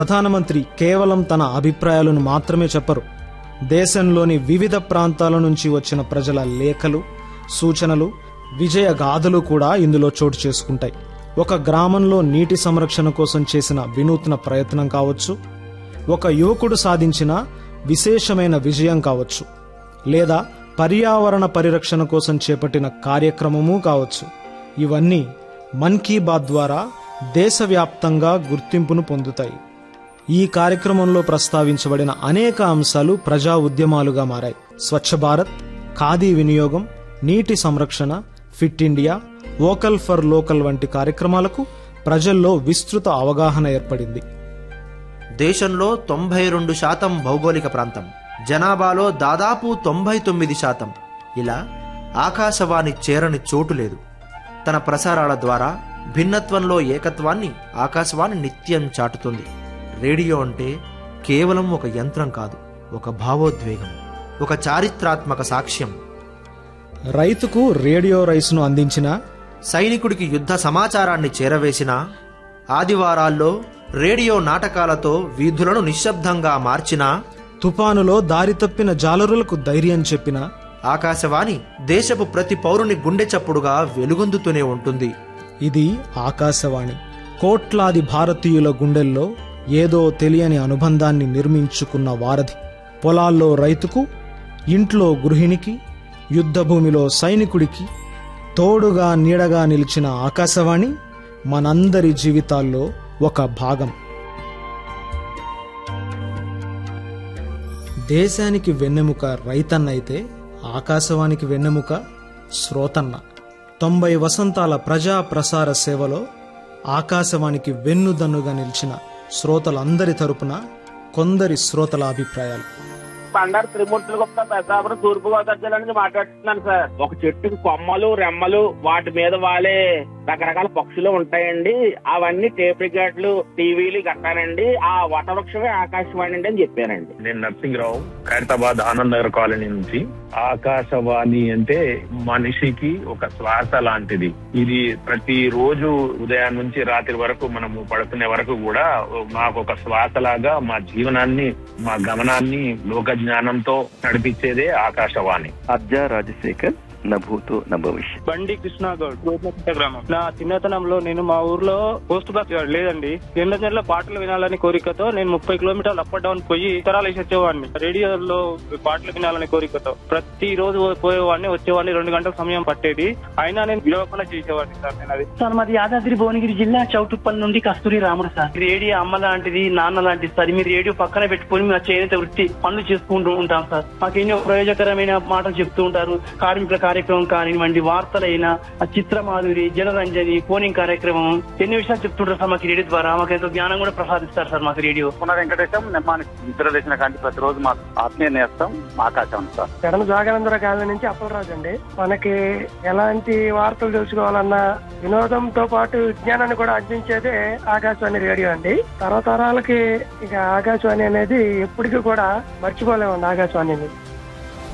ప్రధానమంత్రి కేవలం తన అభిప్రాయాలను మాత్రమే చెప్పరు దేశంలోని వివిధ ప్రాంతాల నుంచి వచ్చిన ప్రజల లేఖలు సూచనలు విజయ గాథలు కూడా ఇందులో చోటు చేసుకుంటాయి ఒక గ్రామంలో నీటి సంరక్షణ కోసం చేసిన వినూత్న ప్రయత్నం కావచ్చు ఒక యువకుడు సాధించిన విశేషమైన విజయం కావచ్చు లేదా పర్యావరణ పరిరక్షణ కోసం చేపట్టిన కార్యక్రమము కావచ్చు ఇవన్నీ మన్ కీ బాత్ ద్వారా దేశవ్యాప్తంగా గుర్తింపును పొందుతాయి ఈ కార్యక్రమంలో ప్రస్తావించబడిన అనేక అంశాలు ప్రజా ఉద్యమాలుగా మారాయి స్వచ్ఛ భారత్ ఖాదీ వినియోగం నీటి సంరక్షణ fit India vocal for local వంటి కార్యక్రమాలకు ప్రజల్లో విస్తృత అవగాహన ఏర్పడింది దేశంలో తొంభై రెండు శాతం భౌగోళిక ప్రాంతం జనాభాలో దాదాపు తొంభై తొమ్మిది శాతం ఇలా ఆకాశవాణి చేరని చోటు లేదు తన ప్రసారాల ద్వారా భిన్నత్వంలో ఏకత్వాన్ని ఆకాశవాణి నిత్యం చాటుతుంది రేడియో అంటే కేవలం ఒక యంత్రం కాదు ఒక భావోద్వేగం ఒక చారిత్రాత్మక సాక్ష్యం రైతుకు రేడియో రైస్ను అందించిన సైనికుడికి యుద్ధ సమాచారాన్ని చేరవేసిన ఆదివారాల్లో రేడియో నాటకాలతో వీధులను నిశ్శబ్దంగా మార్చిన తుపానులో దారి తప్పిన జాలరులకు ధైర్యం చెప్పిన ఆకాశవాణి దేశపు ప్రతి పౌరుని గుండె చప్పుడుగా వెలుగొందుతూనే ఉంటుంది ఇది ఆకాశవాణి కోట్లాది భారతీయుల గుండెల్లో ఏదో తెలియని అనుబంధాన్ని నిర్మించుకున్న వారధి పొలాల్లో రైతుకు ఇంట్లో గృహిణికి యుద్ధభూమిలో సైనికుడికి తోడుగా నీడగా నిలిచిన ఆకాశవాణి మనందరి జీవితాల్లో ఒక భాగం దేశానికి వెన్నెముక రైతన్న అయితే ఆకాశవాణికి వెన్నెముక శ్రోతన్న తొంభై వసంతాల ప్రజా ప్రసార సేవలో ఆకాశవాణికి వెన్నుదన్నుగా నిలిచిన శ్రోతలందరి తరపున కొందరి శ్రోతల అభిప్రాయాలు బండారు త్రిమూర్తుల గుప్త పెద్దాపురం తూర్పు గోదావరి జిల్లా నుంచి మాట్లాడుతున్నాను సార్ ఒక చెట్టుకి కొమ్మలు రెమ్మలు వాటి మీద వాలే రకరకాల పక్షులు ఉంటాయండి అవన్నీ టేప్ రికార్డులు టీవీలు గట్టానండి ఆ వటవృక్షమే ఆకాశవాణి అండి అని చెప్పానండి నేను నర్సింగ్రావు ఖైరతాబాద్ ఆనంద్ నగర్ కాలనీ నుంచి ఆకాశవాణి అంటే మనిషికి ఒక శ్వాస లాంటిది ఇది ప్రతి రోజు ఉదయం నుంచి రాత్రి వరకు మనము పడుకునే వరకు కూడా మాకు ఒక శ్వాస లాగా మా జీవనాన్ని మా గమనాన్ని లోక జ్ఞానంతో నడిపించేదే ఆకాశవాణి అబ్జా రాజశేఖర్ నా భూతో నా భవిష్యత్ బండి కృష్ణాగౌడ్ గోపినకుంట గ్రామం నా చిన్నతనంలో నేను మా ఊర్లో పోస్ట్ బాక్స్ లేదండి ఎల్ల నెలల పాటలు వినాలని కోరికతో నేను ముప్పై కిలోమీటర్లు అప్ అండ్ డౌన్ పోయి ఇతరాలు వేసి వచ్చేవాడిని రేడియోలో పాటలు వినాలని కోరికతో ప్రతి రోజు పోయేవాడిని వచ్చేవాడిని రెండు గంటల సమయం పట్టేది అయినా నేను విడవకుండా చేసేవాడిని సార్ నేను అది సార్ మాది యాదాద్రి భువనగిరి జిల్లా చౌటుప్పల్ నుండి కస్తూరి రాముడు సార్ రేడియో అమ్మ లాంటిది నాన్న లాంటిది సార్ మీరు రేడియో పక్కన పెట్టుకుని మా చేనేత వృత్తి పనులు చేసుకుంటూ ఉంటాం సార్ మాకు ఎన్నో ప్రయోజకరమైన మాటలు చెప్తూ ఉంటారు కార్మికుల కార్యక్రమం కానివ్వండి వార్తలైనా ఆ చిత్రమాధురి జనరంజని ఫోనింగ్ కార్యక్రమం ఎన్ని విషయాలు చెప్తుంటారు సార్ మాకు రేడియో ద్వారా మాకు ఎంతో జ్ఞానం కూడా ప్రసాదిస్తారు సార్ మాకు రేడియో పునః వెంకటేశం నిర్మాణం నిద్ర చేసిన కాంతి ప్రతిరోజు మాకు ఆత్మీయ నేస్తం ఆకాశం సార్ పెడమ జాగనందర కాలనీ నుంచి అప్పలరాజు అండి మనకి ఎలాంటి వార్తలు తెలుసుకోవాలన్నా వినోదంతో పాటు విజ్ఞానాన్ని కూడా అందించేదే ఆకాశవాణి రేడియో అండి తరతరాలకి ఇక ఆకాశవాణి అనేది ఎప్పటికీ కూడా మర్చిపోలేమండి ఆకాశవాణిని